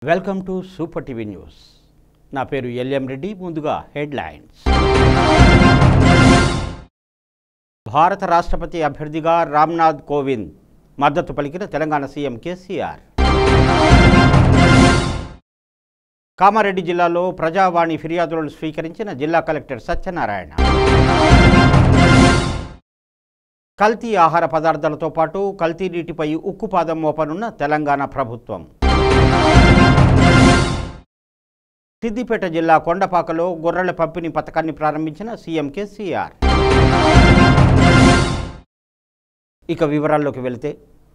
welcome to super TV news నా పేరు LM Reddy ముందుగా హెడ్లైన్స్ భారత రాష్ట్రపతి అభ్యర్థిగా రామ్నాథ్ కోవింద్ మద్దతు పలికిన తెలంగాణ సీఎం కేసీఆర్ కామారెడ్డి జిల్లాలో ప్రజావాణి ఫిర్యాదులను స్వీకరించిన జిల్లా కలెక్టర్ సత్యనారాయణ కల్తీ ఆహార పదార్థాలతో పాటు కల్తీ నీటిపై ఉక్కుపాదం మోపనున్న తెలంగాణ ప్రభుత్వం సిద్దిపేట జిల్లా కొండపాకలో గొర్రెల పంపిణీ పథకాన్ని ప్రారంభించిన సీఎం కేసీఆర్ ఇక వివరాల్లోకి వెళితే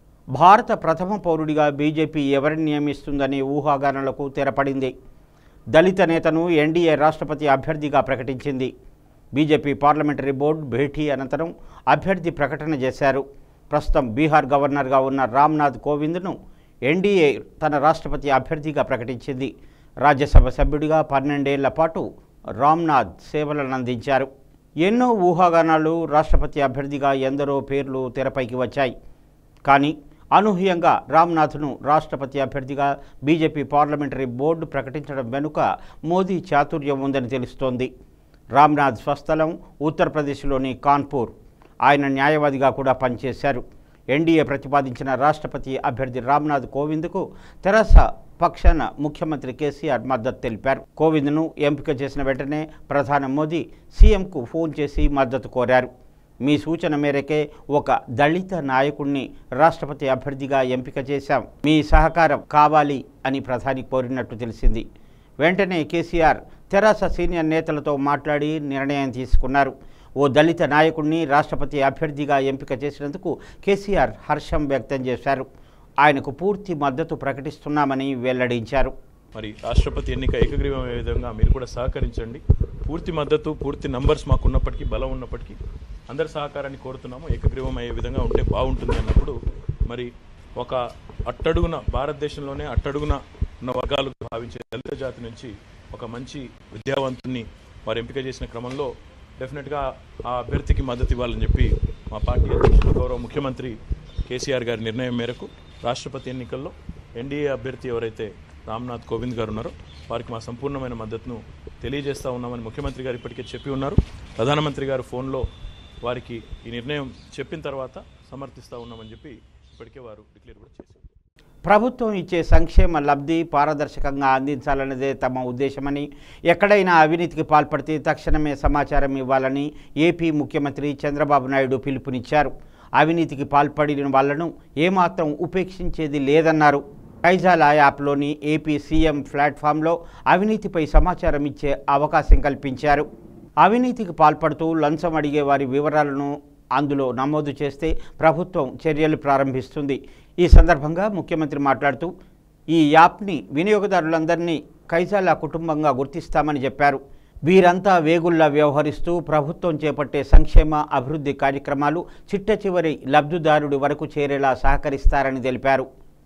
భారత ప్రథమ పౌరుడిగా బీజేపీ ఎవరిని నియమిస్తుందనే ఊహాగానాలకు తెరపడింది దళిత నేతను ఎన్డీఏ రాష్ట్రపతి అభ్యర్థిగా ప్రకటించింది బీజేపీ పార్లమెంటరీ బోర్డు భేటీ అనంతరం అభ్యర్థి ప్రకటన చేశారు ప్రస్తుతం బీహార్ గవర్నర్గా ఉన్న రామ్నాథ్ కోవింద్ను ఎన్డీఏ తన రాష్ట్రపతి అభ్యర్థిగా ప్రకటించింది రాజ్యసభ సభ్యుడిగా పన్నెండేళ్ల పాటు రామ్నాథ్ సేవలను అందించారు ఎన్నో ఊహాగానాలు రాష్ట్రపతి అభ్యర్థిగా ఎందరో పేర్లు తెరపైకి వచ్చాయి కానీ అనూహ్యంగా రామ్నాథ్ను రాష్ట్రపతి అభ్యర్థిగా బీజేపీ పార్లమెంటరీ బోర్డు ప్రకటించడం వెనుక మోదీ చాతుర్యం ఉందని తెలుస్తోంది రామ్నాథ్ స్వస్థలం ఉత్తరప్రదేశ్లోని కాన్పూర్ ఆయన న్యాయవాదిగా కూడా పనిచేశారు ఎన్డీఏ ప్రతిపాదించిన రాష్ట్రపతి అభ్యర్థి రామ్నాథ్ కోవింద్కు తెరాస పక్షాన ముఖ్యమంత్రి కేసీఆర్ మద్దతు తెలిపారు కోవింద్ను ఎంపిక చేసిన వెంటనే ప్రధాని మోదీ సీఎంకు ఫోన్ చేసి మద్దతు కోరారు మీ సూచన మేరకే ఒక దళిత నాయకుడిని రాష్ట్రపతి అభ్యర్థిగా ఎంపిక చేశాం మీ సహకారం కావాలి అని ప్రధాని కోరినట్టు తెలిసింది వెంటనే కేసీఆర్ తెరాస సీనియర్ నేతలతో మాట్లాడి నిర్ణయం తీసుకున్నారు ఓ దళిత నాయకుడిని రాష్ట్రపతి అభ్యర్థిగా ఎంపిక చేసినందుకు కేసీఆర్ హర్షం వ్యక్తం చేశారు ఆయనకు పూర్తి మద్దతు ప్రకటిస్తున్నామని వెల్లడించారు మరి రాష్ట్రపతి ఎన్నిక ఏకగ్రీవమయ్యే విధంగా మీరు కూడా సహకరించండి పూర్తి మద్దతు పూర్తి నంబర్స్ మాకు ఉన్నప్పటికీ బలం ఉన్నప్పటికీ అందరి సహకారాన్ని కోరుతున్నాము ఏకగ్రీవం అయ్యే విధంగా ఉంటే బాగుంటుంది అన్నప్పుడు మరి ఒక అట్టడుగున భారతదేశంలోనే అట్టడుగున ఉన్న వర్గాలు భావించే దళిత జాతి నుంచి ఒక మంచి విద్యావంతుని వారు ఎంపిక చేసిన క్రమంలో డెఫినెట్గా ఆ అభ్యర్థికి మద్దతు ఇవ్వాలని చెప్పి మా పార్టీ అధ్యక్షులు గౌరవ ముఖ్యమంత్రి కేసీఆర్ గారి నిర్ణయం మేరకు రాష్ట్రపతి ఎన్నికల్లో ఎన్డీఏ అభ్యర్థి ఎవరైతే రామ్నాథ్ కోవింద్ గారు ఉన్నారో వారికి మా సంపూర్ణమైన మద్దతును తెలియజేస్తా ఉన్నామని ముఖ్యమంత్రి గారు ఇప్పటికే చెప్పి ఉన్నారు ప్రధానమంత్రి గారు ఫోన్లో వారికి ఈ నిర్ణయం చెప్పిన తర్వాత సమర్థిస్తూ ఉన్నామని చెప్పి ఇప్పటికే వారు డిక్లేర్ కూడా చేశారు ప్రభుత్వం ఇచ్చే సంక్షేమ లబ్ధి పారదర్శకంగా అందించాలన్నదే తమ ఉద్దేశమని ఎక్కడైనా అవినీతికి పాల్పడితే తక్షణమే సమాచారం ఇవ్వాలని ఏపీ ముఖ్యమంత్రి చంద్రబాబు నాయుడు పిలుపునిచ్చారు అవినీతికి పాల్పడిన వాళ్లను ఏమాత్రం ఉపేక్షించేది లేదన్నారు కైజాల యాప్లోని ఏపీ సీఎం ప్లాట్ఫామ్లో అవినీతిపై సమాచారం ఇచ్చే అవకాశం కల్పించారు అవినీతికి పాల్పడుతూ లంచం అడిగే వారి వివరాలను అందులో నమోదు చేస్తే ప్రభుత్వం చర్యలు ప్రారంభిస్తుంది ఈ సందర్భంగా ముఖ్యమంత్రి మాట్లాడుతూ ఈ యాప్ని వినియోగదారులందరినీ కైజాల కుటుంబంగా గుర్తిస్తామని చెప్పారు వీరంతా వేగుల్లా వ్యవహరిస్తూ ప్రభుత్వం చేపట్టే సంక్షేమ అభివృద్ధి కార్యక్రమాలు చిట్ట చివరి లబ్ధిదారుడి వరకు చేరేలా సహకరిస్తారని తెలిపారు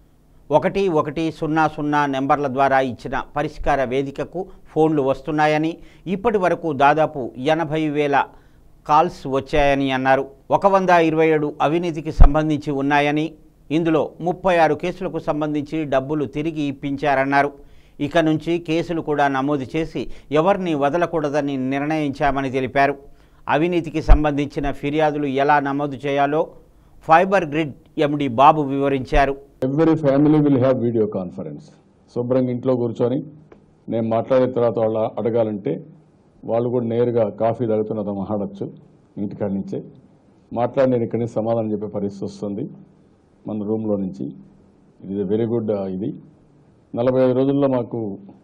ఒకటి ఒకటి సున్నా సున్నా నెంబర్ల ద్వారా ఇచ్చిన పరిష్కార వేదికకు ఫోన్లు వస్తున్నాయని ఇప్పటి వరకు దాదాపు ఎనభై వేల కాల్స్ వచ్చాయని అన్నారు ఒక వంద ఇరవై ఏడు అవినీతికి సంబంధించి ఉన్నాయని ఇందులో ముప్పై ఆరు కేసులకు సంబంధించి డబ్బులు తిరిగి ఇప్పించారన్నారు ఇక నుంచి కేసులు కూడా నమోదు చేసి ఎవరిని వదలకూడదని నిర్ణయించామని తెలిపారు అవినీతికి సంబంధించిన ఫిర్యాదులు ఎలా నమోదు చేయాలో ఫైబర్ గ్రిడ్ ఎండి బాబు వివరించారు every family will have video conference శుభ్రంగా ఇంట్లో కూర్చొని నేను మాట్లాడిన తర్వాత వాళ్ళు అడగాలంటే వాళ్ళు కూడా నేరుగా కాఫీ తాగుతున్న నాతో మాట్లాడచ్చు ఇంటికాడి నుంచే మాట్లాడి నేను ఇక్కడి నుంచి సమాధానం చెప్పే పరిస్థితి వస్తుంది మన రూమ్లో నుంచి ఇది వెరీ గుడ్ ఇది నలభై ఐదు రోజుల్లో మాకు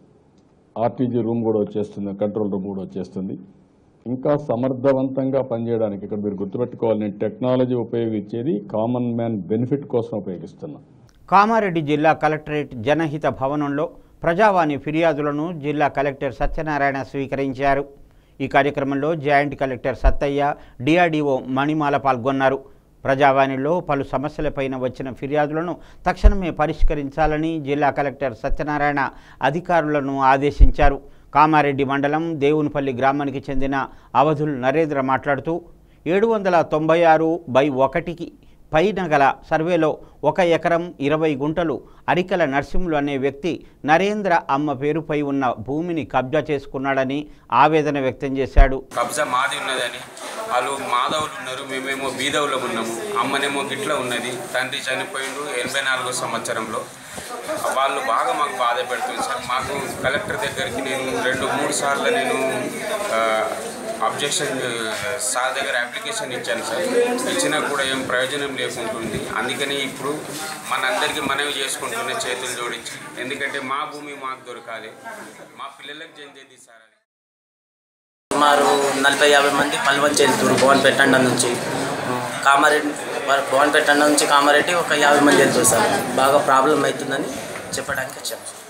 ఆర్టీజీ రూమ్ కూడా వచ్చేస్తుంది కంట్రోల్ రూమ్ కూడా వచ్చేస్తుంది ఇంకా సమర్థవంతంగా పనిచేయడానికి ఇక్కడ మీరు గుర్తుపెట్టుకోవాలి నేను టెక్నాలజీ ఉపయోగించేది కామన్ మ్యాన్ బెనిఫిట్ కోసం ఉపయోగిస్తున్నా కామారెడ్డి జిల్లా కలెక్టరేట్ జనహిత భవనంలో ప్రజావాణి ఫిర్యాదులను జిల్లా కలెక్టర్ సత్యనారాయణ స్వీకరించారు ఈ కార్యక్రమంలో joint collector Sattaiah DRDO Manimala పాల్గొన్నారు ప్రజావాణిలో పలు సమస్యలపైన వచ్చిన ఫిర్యాదులను తక్షణమే పరిష్కరించాలని జిల్లా కలెక్టర్ సత్యనారాయణ అధికారులను ఆదేశించారు కామారెడ్డి మండలం దేవునిపల్లి గ్రామానికి చెందిన అవధుల్ నరేంద్ర మాట్లాడుతూ ఏడు వందల తొంభై ఆరు బై ఒకటికి పైన గల సర్వేలో ఒక ఎకరం ఇరవై గుంటలు అరికల నరసింహులు అనే వ్యక్తి నరేంద్ర అమ్మ పేరుపై ఉన్న భూమిని కబ్జా చేసుకున్నాడని ఆవేదన వ్యక్తం చేశాడు కబ్జా మాది ఉన్నదని వాళ్ళు మాధవులు ఉన్నారు మేమేమో బీదవులో ఉన్నాము అమ్మనేమో గిట్ల ఉన్నది తండ్రి చనిపోయిండు ఎనభై నాలుగో సంవత్సరంలో వాళ్ళు బాగా మాకు బాధ పెడుతుంది సార్ మాకు కలెక్టర్ దగ్గరికి నేను రెండు మూడు సార్లు నేను అబ్జెక్షన్ సార్ దగ్గర అప్లికేషన్ ఇచ్చాను సార్ ఇచ్చినా కూడా ఏం ప్రయోజనం లేకుంటుంది అందుకని ఇప్పుడు మనందరికీ మనవి చేసుకుంటున్న చేతులు జోడించి ఎందుకంటే మా భూమి మాకు దొరకాలి మా పిల్లలకు చెందేది సార్ అది సుమారు నలభై యాభై మంది పల్వన్ వెళ్తున్నారు భువన్పేట నుంచి కామారెడ్డి భువన్పేట నుంచి కామారెడ్డి ఒక యాభై మంది వెళ్తారు సార్ బాగా ప్రాబ్లం అవుతుందని చెప్పడానికి వచ్చాము సార్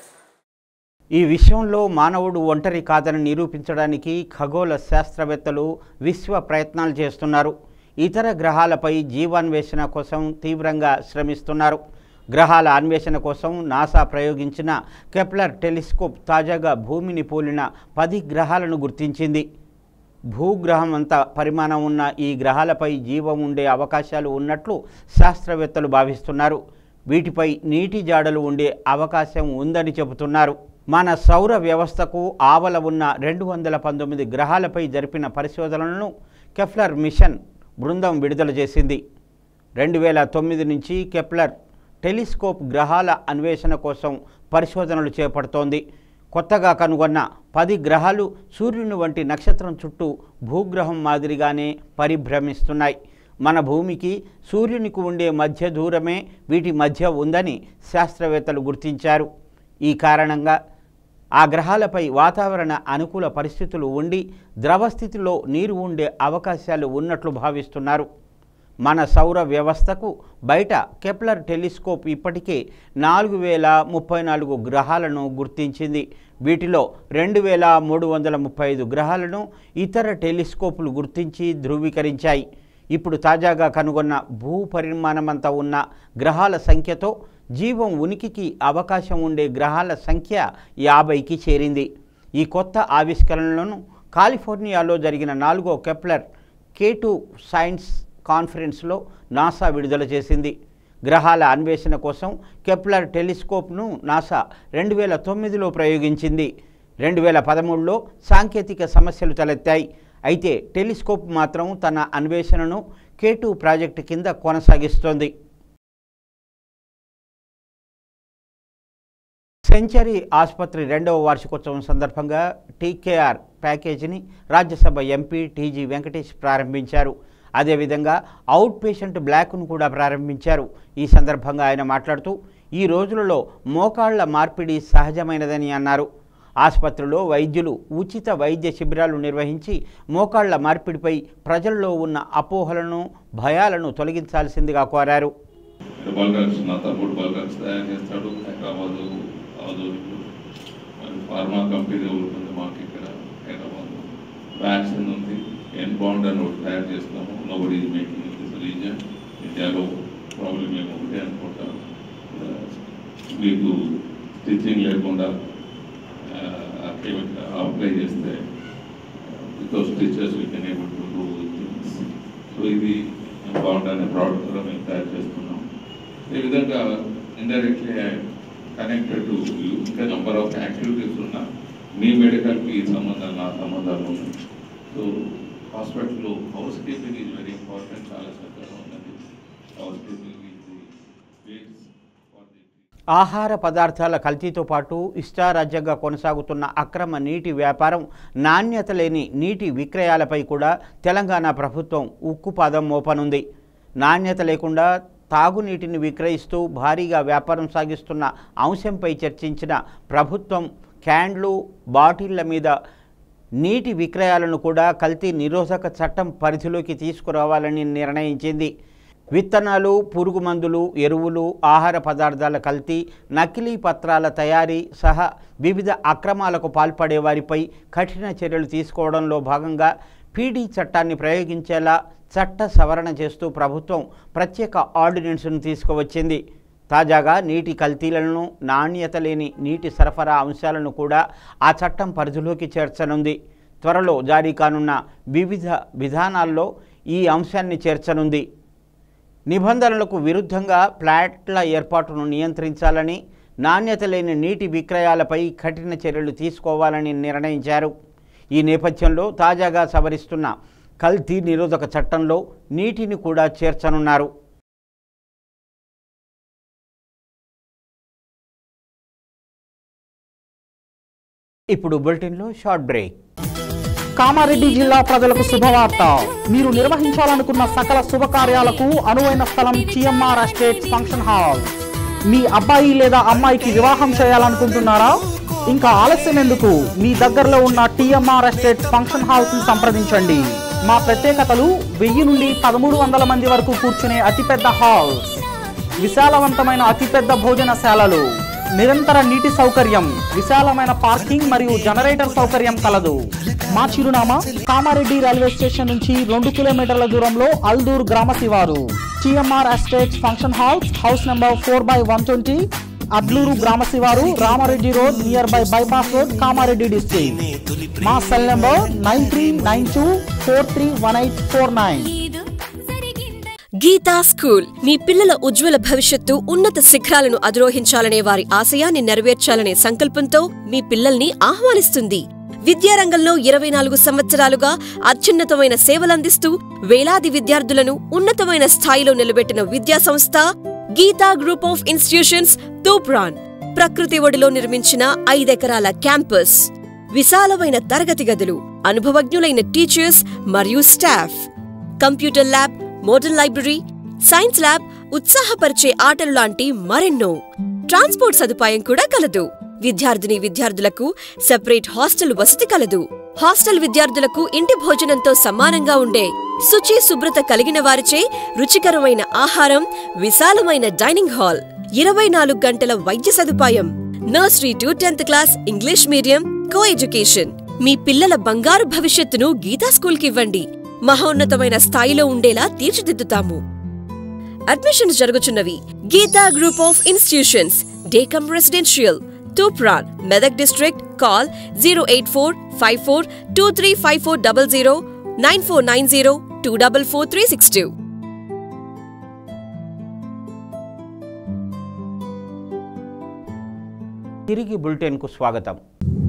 ఈ విషయంలో మానవుడు ఒంటరి కాదని నిరూపించడానికి ఖగోళ శాస్త్రవేత్తలు విశ్వ ప్రయత్నాలు చేస్తున్నారు ఇతర గ్రహాలపై జీవాన్వేషణ కోసం తీవ్రంగా శ్రమిస్తున్నారు గ్రహాల అన్వేషణ కోసం నాసా ప్రయోగించిన కెప్లర్ టెలిస్కోప్ తాజాగా భూమిని పోలిన పది గ్రహాలను గుర్తించింది భూగ్రహం అంత పరిమాణం ఉన్న ఈ గ్రహాలపై జీవం ఉండే అవకాశాలు ఉన్నట్లు శాస్త్రవేత్తలు భావిస్తున్నారు వీటిపై నీటి జాడలు ఉండే అవకాశం ఉందని చెబుతున్నారు మన సౌర వ్యవస్థకు ఆవల ఉన్న రెండు వందల పంతొమ్మిది గ్రహాలపై జరిపిన పరిశోధనలను కెఫ్లర్ మిషన్ బృందం విడుదల చేసింది రెండు వేల తొమ్మిది నుంచి కెప్లర్ టెలిస్కోప్ గ్రహాల అన్వేషణ కోసం పరిశోధనలు చేపడుతోంది కొత్తగా కనుగొన్న పది గ్రహాలు సూర్యుని వంటి నక్షత్రం చుట్టూ భూగ్రహం మాదిరిగానే పరిభ్రమిస్తున్నాయి మన భూమికి సూర్యునికి ఉండే మధ్య దూరమే వీటి మధ్య ఉందని శాస్త్రవేత్తలు గుర్తించారు ఈ కారణంగా ఆ గ్రహాలపై వాతావరణ అనుకూల పరిస్థితులు ఉండి ద్రవస్థితిలో నీరు ఉండే అవకాశాలు ఉన్నట్లు భావిస్తున్నారు మన సౌర వ్యవస్థకు బయట కెప్లర్ టెలిస్కోప్ ఇప్పటికే నాలుగు వేల ముప్పై నాలుగు గ్రహాలను గుర్తించింది వీటిలో రెండు వేల మూడు వందల ముప్పై ఐదు గ్రహాలను ఇతర టెలిస్కోపులు గుర్తించి ధృవీకరించాయి ఇప్పుడు తాజాగా కనుగొన్న భూ పరిమాణమంతా ఉన్న గ్రహాల సంఖ్యతో జీవం ఉనికికి అవకాశం ఉండే గ్రహాల సంఖ్య యాభైకి చేరింది ఈ కొత్త ఆవిష్కరణలను కాలిఫోర్నియాలో జరిగిన నాలుగో కెప్లర్ కే టూ సైన్స్ కాన్ఫరెన్స్లో నాసా విడుదల చేసింది గ్రహాల అన్వేషణ కోసం కెప్లర్ టెలిస్కోప్ను నాసా రెండు వేల తొమ్మిదిలో ప్రయోగించింది రెండు వేల పదమూడులో సాంకేతిక సమస్యలు తలెత్తాయి అయితే టెలిస్కోప్ మాత్రం తన అన్వేషణను కే టూ ప్రాజెక్టు కింద కొనసాగిస్తోంది సెంచరీ ఆసుపత్రి రెండవ వార్షికోత్సవం సందర్భంగా టీకేఆర్ ప్యాకేజీని రాజ్యసభ ఎంపీ టీజీ వెంకటేష్ ప్రారంభించారు అదేవిధంగా అవుట్ పేషెంట్ బ్లాక్ను కూడా ప్రారంభించారు ఈ సందర్భంగా ఆయన మాట్లాడుతూ ఈ రోజులలో మోకాళ్ల మార్పిడి సహజమైనదని అన్నారు ఆసుపత్రిలో వైద్యులు ఉచిత వైద్య శిబిరాలు నిర్వహించి మోకాళ్ల మార్పిడిపై ప్రజల్లో ఉన్న అపోహలను భయాలను తొలగించాల్సిందిగా కోరారు బల్గాక్స్ నా తమ్ముడు బల్గాక్స్ తయారు చేస్తాడు హైదరాబాద్ ఆదూరులో మరి ఫార్మా కంపెనీ ఉంటుంది మాకు ఇక్కడ హైదరాబాద్ వ్యాక్సిన్ ఉంది ఎన్ బాండ్ అని ఒకటి తయారు చేస్తాము నోబడి మేకింగ్ దిస్ రీజన్ ఇండియాలో ప్రాబ్లం మేము ఒకటే అనుకుంటాం ఆ, మీకు స్టిచ్చింగ్ లేకుండా అప్లై చేస్తే without stitches we can able to do things so ఇది బాండ్ అనే ప్రోడక్ట్ కూడా మేము తయారు చేస్తున్నాం ఈ విధంగా ఇండైరెక్ట్లీ కనెక్టెడ్ టు ఇంకా నెంబర్ ఆఫ్ యాక్టివిటీస్ ఉన్నా మీ మెడికల్కి సంబంధాలు నా సంబంధాలు ఉన్నాయి సో హాస్పిటల్లో housekeeping is very important చాలా చక్కగా ఉన్నది housekeeping is the base for the ఆహార పదార్థాల కల్తీతో పాటు ఇష్టారాజ్యంగా కొనసాగుతున్న అక్రమ నీటి వ్యాపారం నాణ్యత లేని నీటి విక్రయాలపై కూడా తెలంగాణ ప్రభుత్వం ఉక్కుపాదం మోపనుంది నాణ్యత లేకుండా తాగునీటిని విక్రయిస్తూ భారీగా వ్యాపారం సాగిస్తున్న అంశంపై చర్చించిన ప్రభుత్వం క్యాన్లు బాటిళ్ల మీద నీటి విక్రయాలను కూడా కల్తీ నిరోధక చట్టం పరిధిలోకి తీసుకురావాలని నిర్ణయించింది విత్తనాలు పురుగు మందులు ఎరువులు ఆహార పదార్థాల కల్తీ నకిలీ పత్రాల తయారీ సహా వివిధ అక్రమాలకు పాల్పడే వారిపై కఠిన చర్యలు తీసుకోవడంలో భాగంగా పీడీ చట్టాన్ని ప్రయోగించేలా చట్ట సవరణ చేస్తూ ప్రభుత్వం ప్రత్యేక ఆర్డినెన్స్ను తీసుకువచ్చింది తాజాగా నీటి కల్తీలను నాణ్యత లేని నీటి సరఫరా అంశాలను కూడా ఆ చట్టం పరిధిలోకి చేర్చనుంది త్వరలో జారీ కానున్న వివిధ విధానాల్లో ఈ అంశాన్ని చేర్చనుంది నిబంధనలకు విరుద్ధంగా ప్లాట్ల ఏర్పాటును నియంత్రించాలని నాణ్యత లేని నీటి విక్రయాలపై కఠిన చర్యలు తీసుకోవాలని నిర్ణయించారు ఈ నేపథ్యంలో తాజాగా సవరిస్తున్న కల్తీ నిరోధక చట్టంలో నీటిని కూడా చేర్చనున్నారు ఇప్పుడు బులెటిన్లో షార్ట్ బ్రేక్ కామారెడ్డి జిల్లా ప్రజలకు శుభవార్త మీరు నిర్వహించాలనుకున్న సకల శుభకార్యాలకు అనువైన స్థలం టిఎంఆర్ ఎస్టేట్ ఫంక్షన్ హాల్ మీ అబ్బాయి లేదా అమ్మాయికి వివాహం చేయాలనుకుంటున్నారా ఇంకా ఆలస్యం ఎందుకు మీ దగ్గరలో ఉన్న టిఎంఆర్ ఎస్టేట్ ఫంక్షన్ హాల్స్ ని సంప్రదించండి మా ప్రత్యేకతలు వెయ్యి నుండి పదమూడు వందల మంది వరకు కూర్చునే అతిపెద్ద హాల్స్ విశాలవంతమైన అతిపెద్ద భోజనశాలలు నిరంతర నీటి సౌకర్యం విశాలమైన పార్కింగ్ మరియు జనరేటర్ సౌకర్యం కలదు మా చిరునామా కామారెడ్డి రైల్వే స్టేషన్ నుంచి రెండు కిలోమీటర్ల దూరంలో అల్దూర్ గ్రామ శివారు TMR estates function halls house number four by one twenty Adluru గ్రామ శివారు Ramareddy road near by bypass road Kamareddy district మా cell number nine three nine two four three one eight four nine Geetha school మీ పిల్లల ఉజ్వల భవిష్యత్తు ఉన్నత శిఖరాలను అధిరోహించాలనే వారి ఆశయాన్ని నెరవేర్చాలనే సంకల్పంతో మీ పిల్లల్ని ఆహ్వానిస్తుంది విద్యారంగంలో ఇరవై నాలుగు సంవత్సరాలుగా అత్యున్నతమైన సేవలందిస్తూ వేలాది విద్యార్థులను ఉన్నతమైన స్థాయిలో నిలబెట్టిన విద్యా సంస్థ Geetha group of institutions Toopran ప్రకృతి ఒడిలో నిర్మించిన ఐదెకరాల క్యాంపస్ విశాలమైన తరగతి గదులు అనుభవజ్ఞులైన టీచర్స్ మరియు staff computer lab model library science lab ఉత్సాహపరిచే ఆటలు లాంటి మరెన్నో ట్రాన్స్పోర్ట్ సదుపాయం కూడా కలదు విద్యార్థిని విద్యార్థులకు సెపరేట్ హాస్టల్ వసతి కలదు హాస్టల్ విద్యార్థులకు ఇంటి భోజనంతో సమానంగా ఉండే శుచి శుభ్రత కలిగిన వారిచే రుచికరమైన ఆహారం విశాలమైన డైనింగ్ హాల్ ఇరవై నాలుగు గంటల వైద్య సదుపాయం nursery to tenth class English medium co education మీ పిల్లల బంగారు భవిష్యత్తును గీతా స్కూల్కి ఇవ్వండి మహోన్నతమైన స్థాయిలో ఉండేలా తీర్చిదిద్దుతాము అడ్మిషన్స్ జరుగుచున్నవి Geetha group of institutions day cum residential Toopran Medak district call zero eight four five four two three five four double zero nine four nine zero two double four three six two తిరిగి బులెటిన్కు స్వాగతం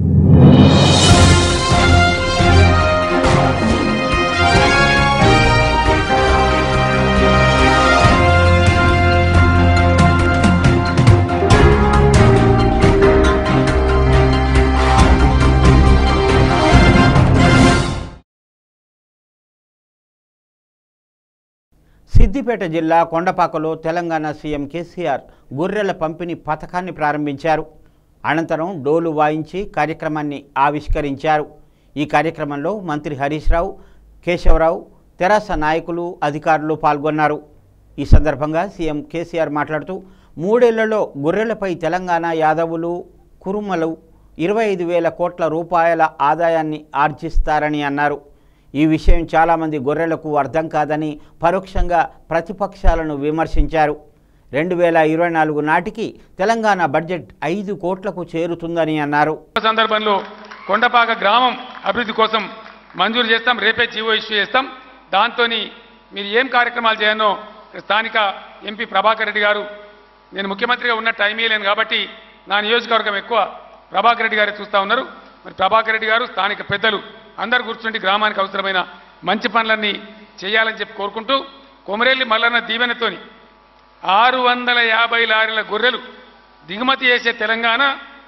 సిద్దిపేట జిల్లా కొండపాకలో తెలంగాణ సీఎం కేసీఆర్ గొర్రెల పంపిణీ పథకాన్ని ప్రారంభించారు అనంతరం డోలు వాయించి కార్యక్రమాన్ని ఆవిష్కరించారు ఈ కార్యక్రమంలో మంత్రి హరీష్ రావు కేశవరావు తెరాస నాయకులు అధికారులు పాల్గొన్నారు ఈ సందర్భంగా సీఎం కేసీఆర్ మాట్లాడుతూ మూడేళ్లలో గొర్రెలపై తెలంగాణ యాదవులు కురుమలు ఇరవై ఐదు వేల కోట్ల రూపాయల ఆదాయాన్ని ఆర్జిస్తారని అన్నారు ఈ విషయం చాలామంది గొర్రెలకు అర్థం కాదని పరోక్షంగా ప్రతిపక్షాలను విమర్శించారు రెండు వేల ఇరవై నాలుగు నాటికి తెలంగాణ బడ్జెట్ ఐదు కోట్లకు చేరుతుందని అన్నారు సందర్భంలో కొండపాక గ్రామం అభివృద్ధి కోసం మంజూరు చేస్తాం రేపే జీవో ఇష్యూ చేస్తాం దాంతో మీరు ఏం కార్యక్రమాలు చేయనో స్థానిక ఎంపీ ప్రభాకర్ రెడ్డి గారు నేను ముఖ్యమంత్రిగా ఉన్న టైం ఇవ్వలేను కాబట్టి నా నియోజకవర్గం ఎక్కువ ప్రభాకర్ రెడ్డి గారే చూస్తూ ఉన్నారు మరి ప్రభాకర్ రెడ్డి గారు స్థానిక పెద్దలు అందరు కూర్చుండి గ్రామానికి అవసరమైన మంచి పనులన్నీ చేయాలని చెప్పి కోరుకుంటూ కొమరేలి మల్లన్న దీవెనతోని ఆరు వందల యాభై లారీల గొర్రెలు దిగుమతి చేసే తెలంగాణ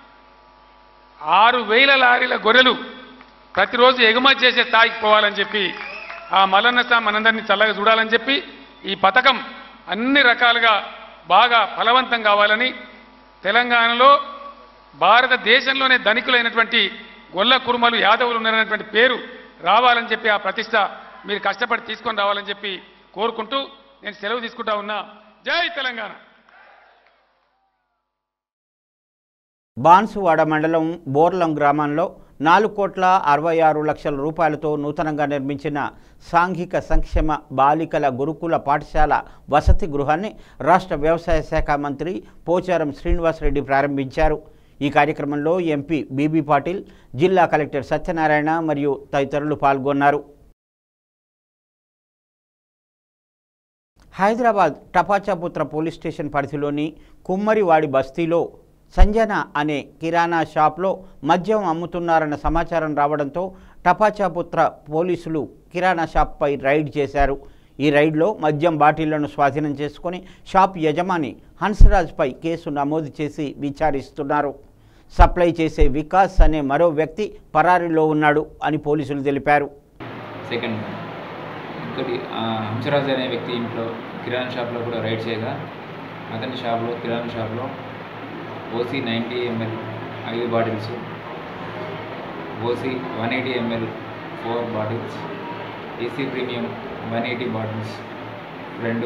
ఆరు వేల లారీల గొర్రెలు ప్రతిరోజు ఎగుమతి చేసే స్థాయికి పోవాలని చెప్పి ఆ మల్లన్న స్వామి మనందరినీ చల్లగా చూడాలని చెప్పి ఈ పథకం అన్ని రకాలుగా బాగా ఫలవంతం కావాలని తెలంగాణలో భారతదేశంలోనే ధనికులైనటువంటి గొల్ల కురుమలు యాదవులు ఉన్నారనేటువంటి పేరు రావాలని చెప్పి ఆ ప్రతిష్ట మీరు కష్టపడి తీసుకొని రావాలని చెప్పి కోరుకుంటూ నేను సెలవు తీసుకుంటా ఉన్నా జై తెలంగాణ బాన్సువాడ మండలం బోర్లం గ్రామంలో నాలుగు కోట్ల అరవై ఆరు లక్షల రూపాయలతో నూతనంగా నిర్మించిన సాంఘిక సంక్షేమ బాలికల గురుకుల పాఠశాల వసతి గృహాన్ని రాష్ట్ర వ్యవసాయ శాఖ మంత్రి పోచారం శ్రీనివాసరెడ్డి ప్రారంభించారు ఈ కార్యక్రమంలో ఎంపీ బీబీ పాటిల్ జిల్లా కలెక్టర్ సత్యనారాయణ మరియు తదితరులు పాల్గొన్నారు హైదరాబాద్ టపాచాపుత్ర పోలీస్ స్టేషన్ పరిధిలోని కుమ్మరివాడి బస్తీలో సంజన అనే కిరాణా షాప్లో మద్యం అమ్ముతున్నారన్న సమాచారం రావడంతో టపాచాపుత్ర పోలీసులు కిరాణా షాప్పై రైడ్ చేశారు ఈ రైడ్లో మద్యం బాటిళ్లను స్వాధీనం చేసుకొని షాప్ యజమాని హన్స్రాజ్పై కేసు నమోదు చేసి విచారిస్తున్నారు సప్లై చేసే వికాస్ అనే మరో వ్యక్తి పరారీలో ఉన్నాడు అని పోలీసులు తెలిపారు సెకండ్ ఇంకోటి ఆ, హంసరాజ్ అనే వ్యక్తి ఇంట్లో కిరాణా షాప్లో కూడా రైడ్ చేయగా అతని షాప్లో కిరాణా షాప్లో ఓసీ నైంటీ ఎంఎల్ ఐదు bottles OC one eighty ML four bottles AC premium one eighty bottles రెండు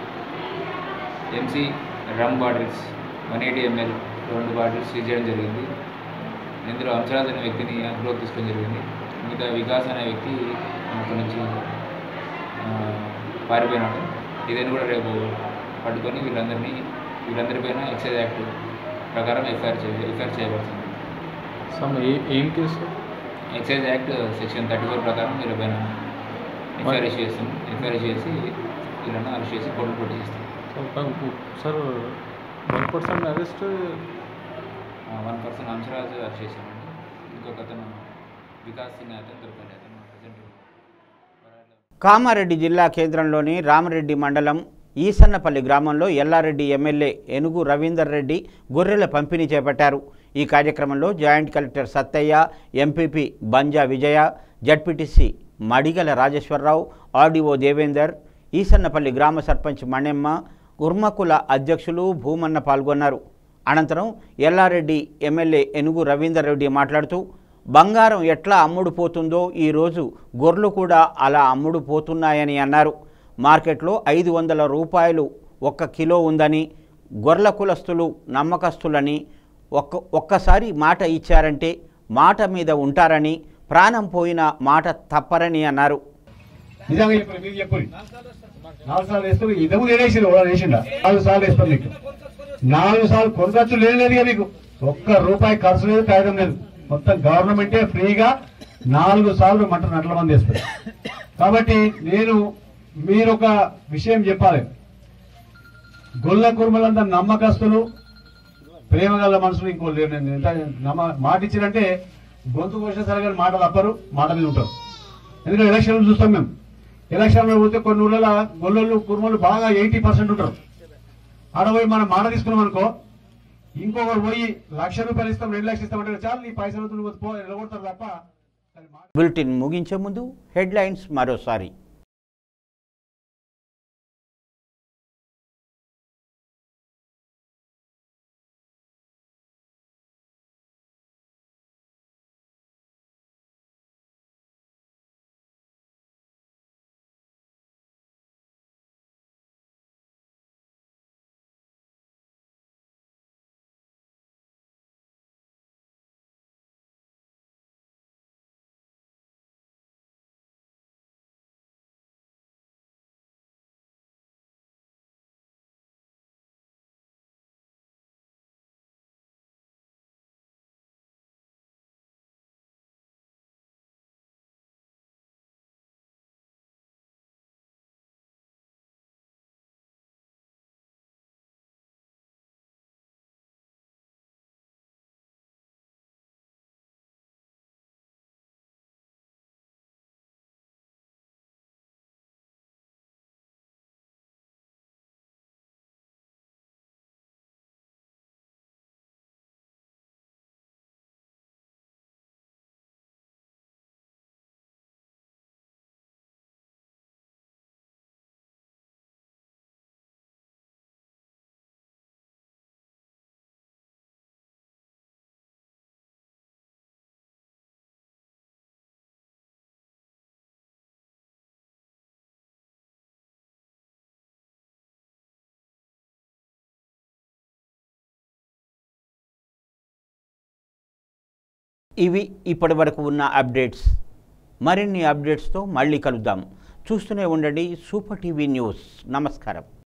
MC rum bottles one eighty ML రెండు బాటిల్స్ సీజ్ చేయడం జరిగింది ఇందులో హంసరాజ్ అనే వ్యక్తిని అదుపులోకి తీసుకోవడం జరిగింది మిగతా వికాస్ అనే వ్యక్తి అక్కడి నుంచి ఆ, పారిపోయినాడు ఇదని కూడా రేపు పట్టుకొని వీళ్ళందరినీ వీళ్ళందరిపైన ఎక్సైజ్ యాక్ట్ ప్రకారం ఎఫ్ఐఆర్ చే ఎఫ్ఐఆర్ చేయబడుతుంది సమ్ ఏం case excise act section thirty four ప్రకారం వీళ్ళపైన ఎఫ్ఐఆర్ ఇష్యూ చేస్తాం ఎఫ్ఐఆర్ ఇష్యూ చేసి వీళ్ళని అరెస్ట్ చేసి కోర్టులో పోటీ చేస్తాం sir one percent arrest one person Hamsaraj arrest చేశామండి ఇంకొక అతను వికాస్ సింగ్ అతను దొరికాడు అతను ప్రజెంట్ కామారెడ్డి జిల్లా కేంద్రంలోని రామరెడ్డి మండలం ఈసన్నపల్లి గ్రామంలో ఎల్లారెడ్డి ఎమ్మెల్యే ఎనుగు రవీందర్ రెడ్డి గొర్రెల పంపిణీ చేపట్టారు ఈ కార్యక్రమంలో joint collector Sattaiah MPP Banja Vijaya ZPTC Madigala Rajeshwar Rao RDO Devender Esannapalli గ్రామ సర్పంచ్ మణెమ్మ కుర్మకుల అధ్యక్షులు భూమన్న పాల్గొన్నారు అనంతరం ఎల్లారెడ్డి ఎమ్మెల్యే ఎనుగు రవీందర్ రెడ్డి మాట్లాడుతూ బంగారం ఎట్లా అమ్ముడు పోతుందో ఈరోజు గొర్రెలు కూడా అలా అమ్ముడు పోతున్నాయని అన్నారు మార్కెట్లో ఐదు వందల రూపాయలు ఒక్క కిలో ఉందని గొర్రెల కులస్తులు నమ్మకస్తులని ఒక్క ఒక్కసారి మాట ఇచ్చారంటే మాట మీద ఉంటారని ప్రాణం పోయిన మాట తప్పరని అన్నారు నిజంగా చెప్పండి మీరు చెప్పండి నాలుగు సార్లు వేస్తారు ఇదము నేనేసిండు వాళ్ళు వేసిండా నాలుగు సార్లు వేస్తాం మీకు నాలుగు సార్లు కొనవచ్చు లేదు మీకు ఒక్క రూపాయి ఖర్చు లేదు కాగితం లేదు మొత్తం గవర్నమెంటే ఫ్రీగా నాలుగు సార్లు మటన్ నట్ల మంది వేస్తారు కాబట్టి నేను మీరు ఒక విషయం చెప్పాలి గొల్ల కుర్మలంతా నమ్మకస్తులు ప్రేమ గల మనుషులు ఇంకో లేరు నేను ఎంత నమ్మ మాట ఇచ్చినంటే గొంతు కోసిన సరే కానీ మాట తప్పరు మాట మీద ఉంటారు ఎందుకంటే ఎలక్షన్లు చూస్తాం మేము ఎలక్షన్లో పోతే కొన్ని ఊళ్ళలో గొల్లలు కుర్మలు బాగా ఎయిటీ పర్సెంట్ ఉంటారు ఆడ పోయి మనం మాట తీసుకున్నాం అనుకో ఇంకొకరు పోయి లక్ష రూపాయలు ఇస్తాం రెండు లక్షలు ఇస్తామంటే చాలు నీ పైసలు వద్దు, పో నిలబడతారు తప్ప బులెటిన్ ముగించే ముందు హెడ్లైన్స్ మరోసారి ఇవి ఇప్పటి వరకు ఉన్న అప్డేట్స్ మరిన్ని అప్డేట్స్తో మళ్ళీ కలుద్దాం చూస్తూనే ఉండండి సూపర్ టీవీ న్యూస్ నమస్కారం